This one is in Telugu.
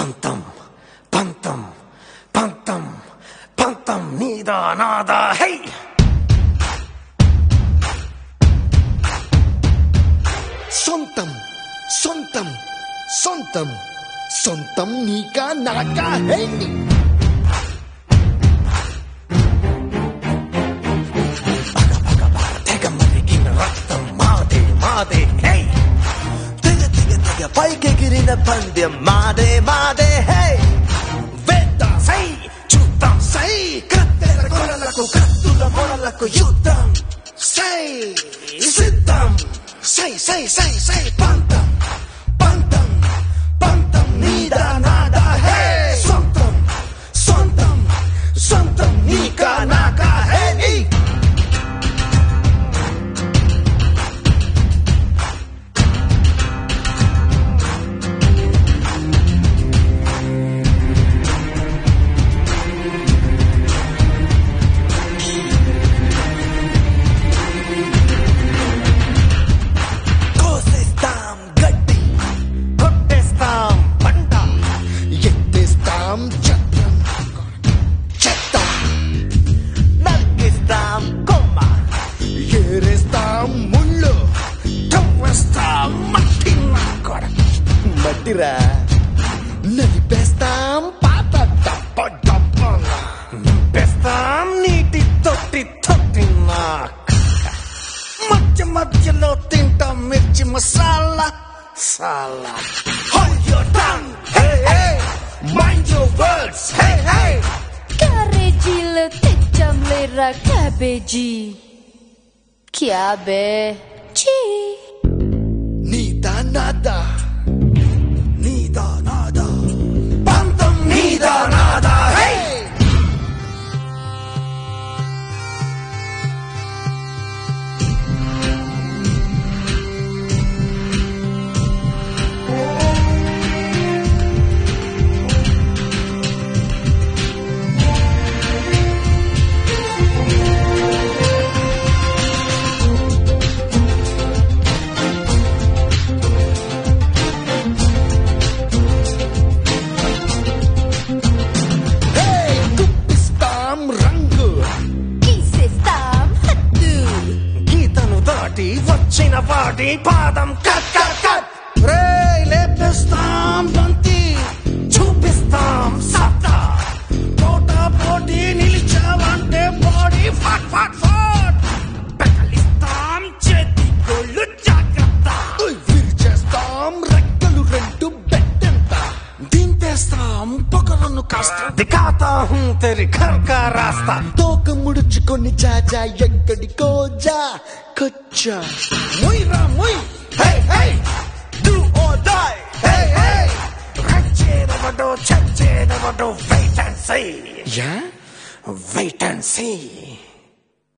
పంతం పంతం పంతం పంతం నీదా నాదా హై సొంతం సొంతం సొంతం సొంతం నీకా నాకా హే నీ తెగ మరిగిన రక్తం మాదే మాదే హై తెగ తెగ తెగ పైకెగిరిన పందెం మాదే మాదే హే వేద్దాం సై చూద్దాం సై కత్తెర కొరలకు కత్తుల మొరలకు యుద్ధం సై సిద్ధం సై సై సై సై పంతం పంతం పంతం నీదా నాదా హే సొంతం సొంతం సొంతం నీకా నాకా హే నీ కోసేస్తాం గడ్డి కొట్టేస్తాం పంట ఎత్తేస్తాం చట్టం చెత్త నరికిస్తాం కొమ్మ ఏరేస్తాం ముళ్ళు తవ్వేస్తాం మట్టి నా కొరకు మట్టిరా నలిపేస్తాం పాత డబ్బ డబ్బలా నింపేస్తాం నీటి తొట్టి తొట్టి నాకు మధ్య మధ్యలో తింటాం మిర్చి మసాలా సాలా Hold your tongue, hey hey, mind your words, hey hey. క్యారేజీలు తెచ్చాం లేరా క్యాబేజీ క్యాబేజీ నీదా నాదా నీదా నాదా పంతం నీదా నాదా hey. హే గుప్పిస్తాం రంగు గీసేస్తాం హద్దు గీతను దాటి వచ్చిన వాడి పాదం కట్ కట్ కట్ రే లేపేస్తాం బంతి చూపిస్తాం సత్తా పోట పోటీ నిలిచావంటే బాడీ ఫాట్ ఫాట్ ఫాట్ పెకలిస్తాం చేతి గోళ్ళు జాగ్రత్త ఉయ్, విరిచేస్తాం రెక్కలు రెండు బెట్టంత దింపేస్తాం పొగరును కాస్త దిఖాతా హూ తెరి ఘర్ కా రాస్తా తోక ముడుచుకొని జాజా ఎక్కడికో జా కొచ్చా ముయ్రా ముయ్ hey hey do or die hey hey రచ్చేదవడో చచ్చేదవడో wait and see yeah wait and see